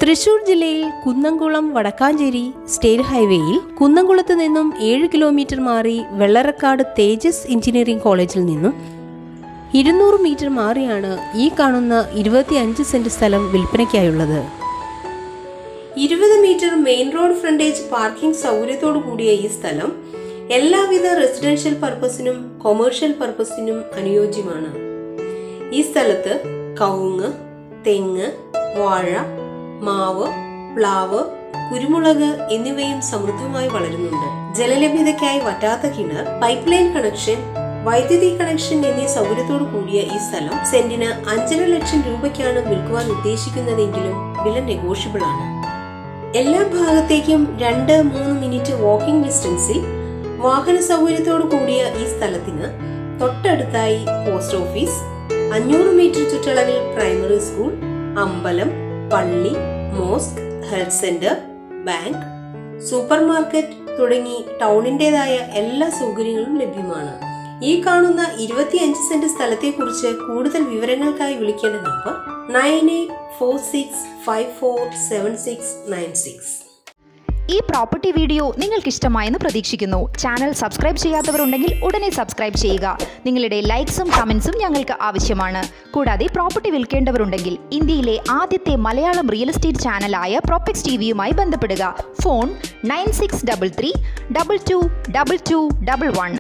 തൃശൂർ ജില്ലയിൽ കുന്നംകുളം വടക്കാഞ്ചേരി സ്റ്റേറ്റ് ഹൈവേയിൽ കുന്നംകുളത്ത് നിന്നും ഏഴ് കിലോമീറ്റർ മാറി വെള്ളറക്കാട് തേജസ് എഞ്ചിനീയറിംഗ് കോളേജിൽ നിന്നും ഇരുന്നൂറ് മീറ്റർ മാറിയാണ് ഈ കാണുന്ന ഇരുപത്തിയഞ്ച് സെന്റ് സ്ഥലം വിൽപ്പനയ്ക്കായുള്ളത് ഇരുപത് metre main road frontage parking സൗകര്യത്തോടു കൂടിയ ഈ സ്ഥലം എല്ലാവിധ റെസിഡൻഷ്യൽ പർപ്പസിനും കൊമേഴ്ഷ്യൽ പർപ്പസിനും അനുയോജ്യമാണ് ഈ സ്ഥലത്ത് കവുങ്ങ് തെങ്ങ് വാഴ മാവ് പ്ലാവ് കുരുമുളക് എന്നിവയും സമൃദ്ധമായി വളരുന്നുണ്ട് ജലലഭ്യതയ്ക്കായി വറ്റാത്ത കിണർ പൈപ്പ് ലൈൻ കണക്ഷൻ വൈദ്യുതി കണക്ഷൻ എന്നീ സൗകര്യത്തോടു കൂടിയ ഈ സ്ഥലം സെന്റിന് അഞ്ചര ലക്ഷം രൂപയ്ക്കാണ് വിൽക്കുവാൻ ഉദ്ദേശിക്കുന്നതെങ്കിലും വില നെഗോഷ്യബിൾ ആണ് എല്ലാ ഭാഗത്തേക്കും രണ്ട് മൂന്ന് മിനിറ്റ് വാക്കിംഗ് ഡിസ്റ്റൻസിൽ വാഹന സൗകര്യത്തോടു കൂടിയ ഈ സ്ഥലത്തിന് തൊട്ടടുത്തായി പോസ്റ്റ് ഓഫീസ് അഞ്ഞൂറ് മീറ്റർ ചുറ്റളവിൽ പ്രൈമറി സ്കൂൾ അമ്പലം പള്ളി mosque health centre bank supermarket തുടങ്ങി ടൗണിന്റേതായ എല്ലാ സൗകര്യങ്ങളും ലഭ്യമാണ് ഈ കാണുന്ന ഇരുപത്തിയഞ്ച് സെന്റ് സ്ഥലത്തെക്കുറിച്ച് കൂടുതൽ വിവരങ്ങൾക്കായി വിളിക്കേണ്ട number nine eight four six five four seven six nine six ഈ പ്രോപ്പർട്ടി വീഡിയോ നിങ്ങൾക്ക് ഇഷ്ടമായെന്ന് പ്രതീക്ഷിക്കുന്നു ചാനൽ സബ്സ്ക്രൈബ് ചെയ്യാത്തവരുണ്ടെങ്കിൽ ഉടനെ സബ്സ്ക്രൈബ് ചെയ്യുക നിങ്ങളുടെ ലൈക്സും കമൻസും ഞങ്ങൾക്ക് ആവശ്യമാണ് കൂടാതെ പ്രോപ്പർട്ടി വിൽക്കേണ്ടവരുണ്ടെങ്കിൽ ഇന്ത്യയിലെ ആദ്യത്തെ മലയാളം റിയൽ എസ്റ്റേറ്റ് ചാനലായ പ്രോപ്പക്സ് ടി വിയുമായി ബന്ധപ്പെടുക phone nine six double three double two double two double one